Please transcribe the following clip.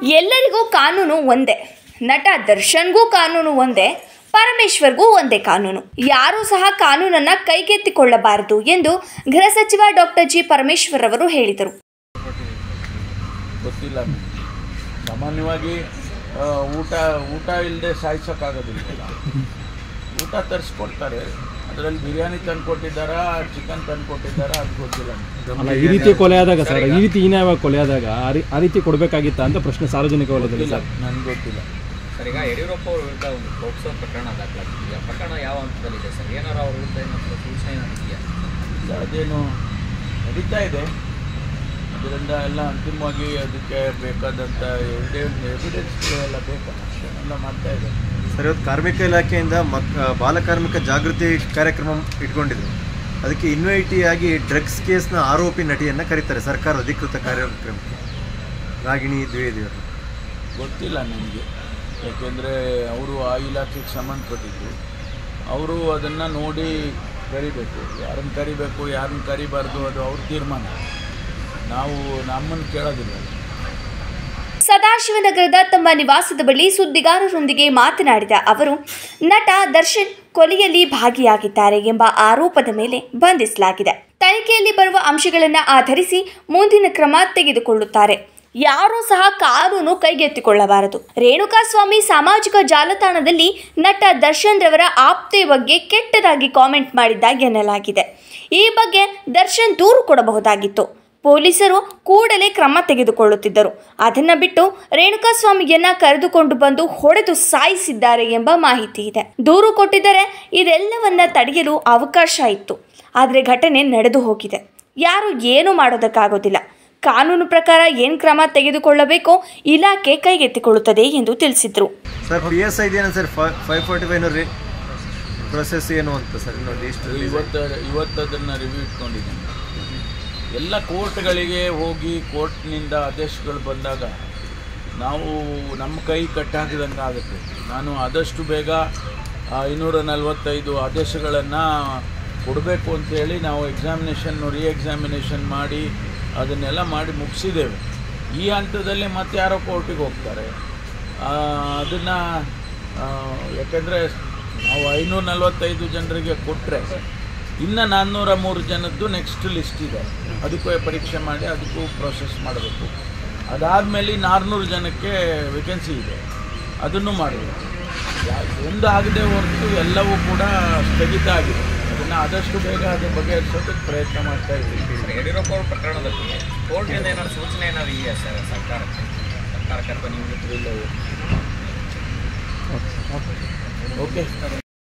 ಎಲ್ಲರಿಗೂ ಕಾನೂನು ಒಂದೇ ನಟ ದರ್ಶನ್ಗೂ ಕಾನೂನು ಒಂದೇ ಪರಮೇಶ್ವರ್ಗೂ ಒಂದೇ ಕಾನೂನು ಯಾರೂ ಸಹ ಕಾನೂನನ್ನ ಕೈಗೆತ್ತಿಕೊಳ್ಳಬಾರದು ಎಂದು ಗೃಹ ಸಚಿವ ಡಾಕ್ಟರ್ ಜಿ ಪರಮೇಶ್ವರ್ ಅವರು ಹೇಳಿದರು ಗೊತ್ತಿಲ್ಲ ನನಗೆ. ಸಾಮಾನ್ಯವಾಗಿ ಆ, ಊಟ ಊಟ ಇಲ್ಲದೆ ಸಾಯಿಸೋಕ್ಕಾಗೋದಿಲ್ಲ ಊಟ ತರಿಸ್ಕೊಡ್ತಾರೆ ಅದರಲ್ಲಿ ಬಿರಿಯಾನಿ ತಂದು ಕೊಟ್ಟಿದ್ದಾರಾ ಚಿಕನ್ ತಂದು ಕೊಟ್ಟಿದ್ದಾರಾ ಅದು ಗೊತ್ತಿಲ್ಲ ನನಗೆ. ಅಲ್ಲ ಈ ರೀತಿ ಕೊಲೆ ಆದಾಗ ಸರ್ ಈ ರೀತಿ ಹೀನಾಯವಾಗಿ ಕೊಲೆ ಆದಾಗ ಆ ರೀ- ಆ ರೀತಿ ಕೊಡಬೇಕಾಗಿತ್ತ ಅಂತ ಪ್ರಶ್ನೆ ಸಾರ್ವಜನಿಕ ವಲಯದಲ್ಲಿ ಗೊತ್ತಿಲ್ಲ ಸರ್ ನನಗೆ ಗೊತ್ತಿಲ್ಲ ಸರ್ ಈಗ ಯಡಿಯೂರಪ್ಪ ಅವ್ರ ವಿರುದ್ಧ ಒಂದು ಪೋಕ್ಸೋ ಪ್ರಕರಣ ದಾಖಲಾಗಿದೆ ಆ ಪ್ರಕರಣ ಯಾವ ಹಂತದಲ್ಲಿದೆ ಸರ್ ಏನಾರ ಅವ್ರ ವಿರುದ್ಧ ಏನಾದರೂ ಸೂಚನೆ ಏನಾದ್ರು ಇದೆಯಾ ಇಲ್ಲ, ಅದೇನು ನಡೀತಾ ಇದೆ ಅದರಿಂದ ಎಲ್ಲ ಅಂತಿಮವಾಗಿ ಅದಕ್ಕೆ ಬೇಕಾದಂಥ ಎವಿಡೆನ್ಸ್ ಎವಿಡೆನ್ಸ್ಗಳೆಲ್ಲ ಬೇಕು ಎಲ್ಲ ಮಾಡ್ತಾ ಇದೆ ಸರ್ ಇವತ್ತು ಕಾರ್ಮಿಕ ಇಲಾಖೆಯಿಂದ ಮಕ್ ಬಾಲಕಾರ್ಮಿಕ ಜಾಗೃತಿ ಕಾರ್ಯಕ್ರಮ ಇಟ್ಕೊಂಡಿದ್ರು ಅದಕ್ಕೆ ಇನ್ವೈಟಿ ಆಗಿ ಡ್ರಗ್ಸ್ ಕೇಸ್ನ ಆರೋಪಿ ನಟಿಯನ್ನು ಕರೀತಾರೆ ಸರ್ಕಾರ ಅಧಿಕೃತ ಕಾರ್ಯಕ್ರಮಕ್ಕೆ ರಾಗಿಣಿ ದ್ವಿವೇದಿಯವರು ಗೊತ್ತಿಲ್ಲ ನನಗೆ ಯಾಕೆಂದರೆ ಅವರು ಆ ಇಲಾಖೆಗೆ ಸಂಬಂಧಪಟ್ಟಿದ್ದು ಅವರು ಅದನ್ನು ನೋಡಿ ಕರಿಬೇಕು ಯಾರನ್ನು ಕರಿಬೇಕು ಯಾರನ್ನು ಕರಿಬಾರ್ದು ಅದು ಅವ್ರ ತೀರ್ಮಾನ ನಾವು ನಮ್ಮನ್ನು ಕೇಳೋದಿಲ್ಲ ಸದಾಶಿವನಗರದ ತಮ್ಮ ನಿವಾಸದ ಬಳಿ ಸುದ್ದಿಗಾರರೊಂದಿಗೆ ಮಾತನಾಡಿದ ಅವರು ನಟ ದರ್ಶನ್ ಕೊಲೆಯಲ್ಲಿ ಭಾಗಿಯಾಗಿದ್ದಾರೆ ಎಂಬ ಆರೋಪದ ಮೇಲೆ ಬಂಧಿಸಲಾಗಿದೆ ತನಿಖೆಯಲ್ಲಿ ಬರುವ ಅಂಶಗಳನ್ನು ಆಧರಿಸಿ ಮುಂದಿನ ಕ್ರಮ ತೆಗೆದುಕೊಳ್ಳುತ್ತಾರೆ ಯಾರೂ ಸಹ ಕಾನೂನು ಕೈಗೆತ್ತಿಕೊಳ್ಳಬಾರದು ರೇಣುಕಾಸ್ವಾಮಿ ಸಾಮಾಜಿಕ ಜಾಲತಾಣದಲ್ಲಿ ನಟ ದರ್ಶನ್ ರವರ ಆಪ್ತೆ ಬಗ್ಗೆ ಕೆಟ್ಟದಾಗಿ ಕಾಮೆಂಟ್ ಮಾಡಿದ್ದ ಎನ್ನಲಾಗಿದೆ ಈ ಬಗ್ಗೆ ದರ್ಶನ್ ದೂರು ಕೊಡಬಹುದಾಗಿತ್ತು ಪೊಲೀಸರು ಕೂಡಲೇ ಕ್ರಮ ತೆಗೆದುಕೊಳ್ಳುತ್ತಿದ್ದರು ಅದನ್ನ ಬಿಟ್ಟು ರೇಣುಕಾಸ್ವಾಮಿಯನ್ನ ಕರೆದುಕೊಂಡು ಬಂದು ಹೊಡೆದು ಸಾಯಿಸಿದ್ದಾರೆ ಎಂಬ ಮಾಹಿತಿ ಇದೆ ದೂರು ಕೊಟ್ಟಿದ್ದರೆ ಇದೆಲ್ಲವನ್ನ ತಡೆಯಲು ಅವಕಾಶ ಇತ್ತು ಆದರೆ ಘಟನೆ ನಡೆದು ಹೋಗಿದೆ ಯಾರು ಏನು ಮಾಡೋದಕ್ಕಾಗೋದಿಲ್ಲ ಕಾನೂನು ಪ್ರಕಾರ ಏನು ಕ್ರಮ ತೆಗೆದುಕೊಳ್ಳಬೇಕೋ ಇಲಾಖೆ ಕೈಗೆತ್ತಿಕೊಳ್ಳುತ್ತದೆ ಎಂದು ತಿಳಿಸಿದರು ಸರ್ ಪಿ ಎಸ್ ಐ ಇದೇನು sir five forty five reprocess ಏನು ಅಂತ ಸರ್ ಇನ್ನೊಂದು ಇಷ್ಟು ಇವತ್ತು ಇವತ್ತು ಅದನ್ನು ರಿವ್ಯೂ ಇಟ್ಕೊಂಡಿದ್ದೀನಿ ಎಲ್ಲ ಕೋರ್ಟ್ಗಳಿಗೆ ಹೋಗಿ ಕೋರ್ಟ್ನಿಂದ ಆದೇಶಗಳು ಬಂದಾಗ ನಾವು ನಮ್ಮ ಕೈ ಕಟ್ಟಾಕಿದಂಗೆ ಆಗುತ್ತೆ ನಾನು ಆದಷ್ಟು ಬೇಗ ಆ ಐನೂರ ನಲವತ್ತೈದು ಆದೇಶಗಳನ್ನು ಕೊಡಬೇಕು ಅಂತೇಳಿ ನಾವು ಎಕ್ಸಾಮಿನೇಷನ್ನು ರೀ ಎಕ್ಸಾಮಿನೇಷನ್ ಮಾಡಿ ಅದನ್ನೆಲ್ಲ ಮಾಡಿ ಮುಗಿಸಿದ್ದೇವೆ ಈ ಹಂತದಲ್ಲಿ ಮತ್ತೆ ಯಾರೋ ಕೋರ್ಟಿಗೆ ಹೋಗ್ತಾರೆ ಅದನ್ನು ಯಾಕೆಂದರೆ ನಾವು ಐನೂರ ನಲವತ್ತೈದು ಜನರಿಗೆ ಕೊಟ್ಟರೆ ಇನ್ನು ನಾನ್ನೂರ ಮೂರು ಜನದ್ದು ನೆಕ್ಸ್ಟ್ ಲಿಸ್ಟ್ ಇದೆ ಅದಕ್ಕೂ ಪರೀಕ್ಷೆ ಮಾಡಿ ಅದಕ್ಕೂ ಪ್ರೋಸೆಸ್ ಮಾಡಬೇಕು ಅದಾದಮೇಲೆ ನಾನ್ನೂರು ಜನಕ್ಕೆ ವೇಕೆನ್ಸಿ ಇದೆ ಅದನ್ನು ಮಾಡಬೇಕು ಯಾ- ಒಂದು ಆಗದೆ ಹೊರತು ಎಲ್ಲವೂ ಕೂಡ ಸ್ಥಗಿತ ಆಗಿದೆ ಅದನ್ನು ಆದಷ್ಟು ಬೇಗ ಅದ್ರ ಬಗೆಹರಿಸೋದಕ್ಕೆ ಪ್ರಯತ್ನ ಮಾಡ್ತಾ ಇದ್ದೀವಿ ಸರ್ ಯಡಿಯೂರಪ್ಪ ಅವ್ರ ಪ್ರಕರಣದಲ್ಲಿ ಕೋರ್ಟ್ನಿಂದ ಏನಾದ್ರು ಸೂಚನೆ ಏನಾದ್ರು ಇದೆಯಾ ಸರ್ ಸರ್ಕಾರಕ್ಕೆ ಸರ್ಕಾರಕ್ಕೆ ಅಥವಾ ನೀವು ಇಲ್ಲ ಓಕೆ